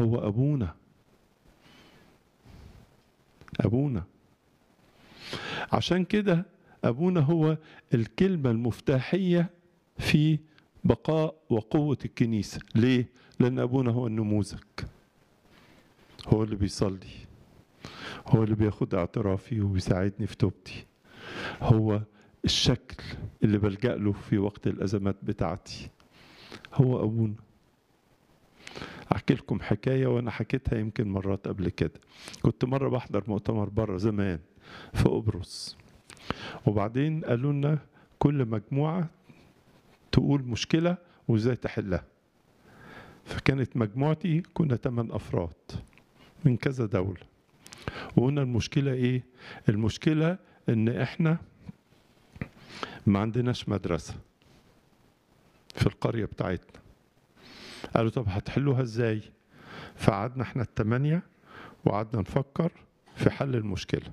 هو ابونا ابونا عشان كده ابونا هو الكلمه المفتاحيه في بقاء وقوه الكنيسه ليه لان ابونا هو النموذج هو اللي بيصلي هو اللي بياخد اعترافي وبيساعدني في توبتي هو الشكل اللي بلجأ له في وقت الأزمات بتاعتي هو أبونا أحكي لكم حكاية وأنا حكيتها يمكن مرات قبل كده كنت مرة بحضر مؤتمر بره زمان في قبرص وبعدين قالوا لنا كل مجموعة تقول مشكلة وإزاي تحلها فكانت مجموعتي كنا ثمان أفراد من كذا دولة وقلنا المشكلة إيه؟ المشكلة إن إحنا ما عندناش مدرسة في القرية بتاعتنا قالوا طب هتحلوها ازاي فقعدنا احنا التمانية وقعدنا نفكر في حل المشكلة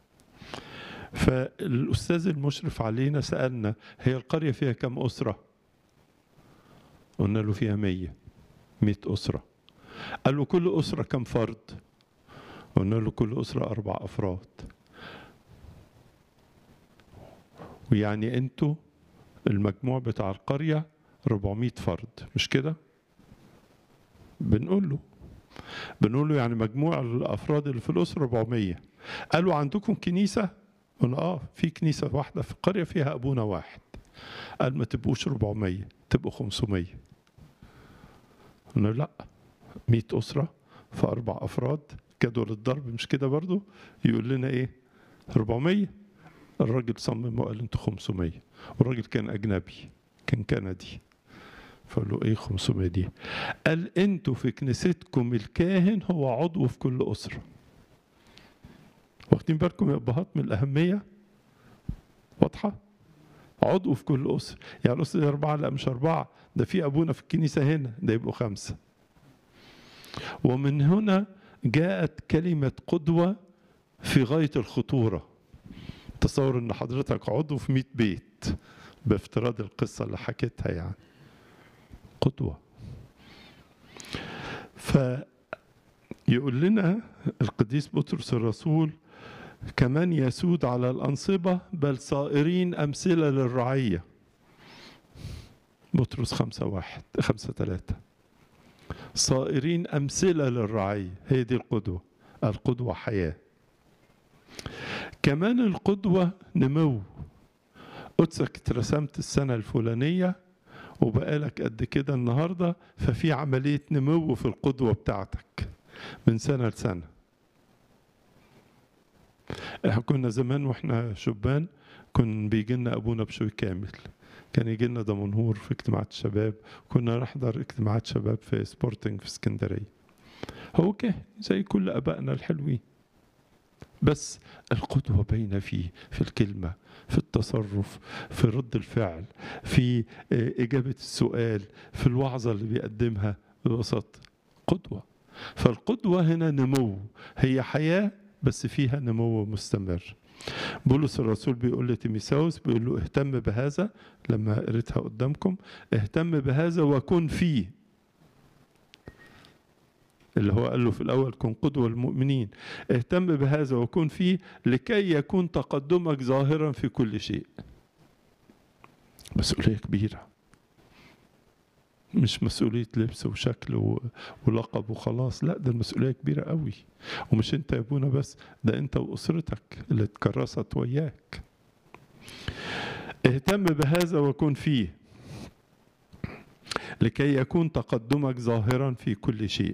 فالأستاذ المشرف علينا سألنا هي القرية فيها كم أسرة قلنا له فيها مية مئة أسرة قال له كل أسرة كم فرد قلنا له كل أسرة أربع أفراد ويعني انتوا المجموع بتاع القرية 400 فرد مش كده بنقول له بنقول له يعني مجموع الافراد اللي في الاسره 400 قالوا عندكم كنيسه قلنا اه في كنيسه واحده في القريه فيها ابونا واحد قال ما تبقوش 400 تبقوا 500 قلنا لا 100 اسره في اربع افراد جدول الضرب مش كده برضو يقول لنا ايه 400 الراجل صمم وقال انتوا 500 والراجل كان اجنبي كان كندي فقال له ايه 500 دي قال انتوا في كنيستكم الكاهن هو عضو في كل اسره واخدين بالكم يا ابهات من الاهميه واضحه عضو في كل اسره يعني الاسره دي اربعه لا مش اربعه ده في ابونا في الكنيسه هنا ده يبقوا خمسه ومن هنا جاءت كلمه قدوه في غايه الخطوره تصور ان حضرتك عضو في 100 بيت بافتراض القصة اللي حكيتها يعني قدوة فيقول لنا القديس بطرس الرسول كمان يسود على الأنصبة بل صائرين أمثلة للرعية بطرس خمسة واحد خمسة ثلاثة صائرين أمثلة للرعية هي دي القدوة القدوة حياة كمان القدوة نمو قدسك اترسمت السنة الفلانية وبقالك قد كده النهاردة ففي عملية نمو في القدوة بتاعتك من سنة لسنة احنا كنا زمان واحنا شبان كان بيجي لنا ابونا بشوي كامل كان يجي لنا دمنهور في اجتماعات الشباب كنا نحضر اجتماعات شباب في سبورتنج في اسكندريه هو كاهن زي كل ابائنا الحلوين بس القدوة باينة فيه في الكلمة في التصرف في رد الفعل في إجابة السؤال في الوعظة اللي بيقدمها ببساطة قدوة فالقدوة هنا نمو هي حياة بس فيها نمو مستمر بولس الرسول بيقول لتيميساوس بيقول له اهتم بهذا لما قريتها قدامكم اهتم بهذا وكن فيه اللي هو قال له في الأول كن قدوة المؤمنين اهتم بهذا وكن فيه لكي يكون تقدمك ظاهرا في كل شيء مسؤولية كبيرة مش مسؤولية لبس وشكل و... ولقب وخلاص لا ده المسؤولية كبيرة قوي ومش انت يا ابونا بس ده انت واسرتك اللي اتكرست وياك اهتم بهذا وكن فيه لكي يكون تقدمك ظاهرا في كل شيء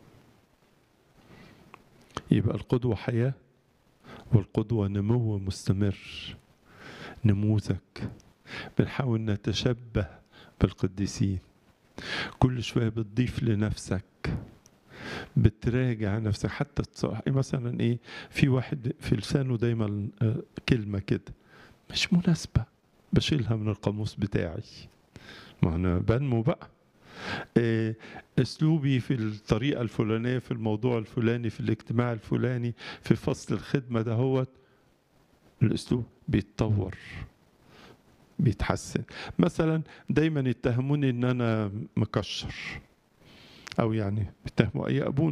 يبقى القدوة حياة والقدوة نمو مستمر نموذج بنحاول نتشبه بالقديسين كل شوية بتضيف لنفسك بتراجع نفسك حتى مثلا ايه في واحد في لسانه دايما كلمة كده مش مناسبة بشيلها من القاموس بتاعي ما انا بنمو بقى اسلوبي في الطريقه الفلانيه في الموضوع الفلاني في الاجتماع الفلاني في فصل الخدمه دهوت الاسلوب بيتطور بيتحسن مثلا دايما يتهموني ان انا مكشر أو يعني بيتهموا أي أبونا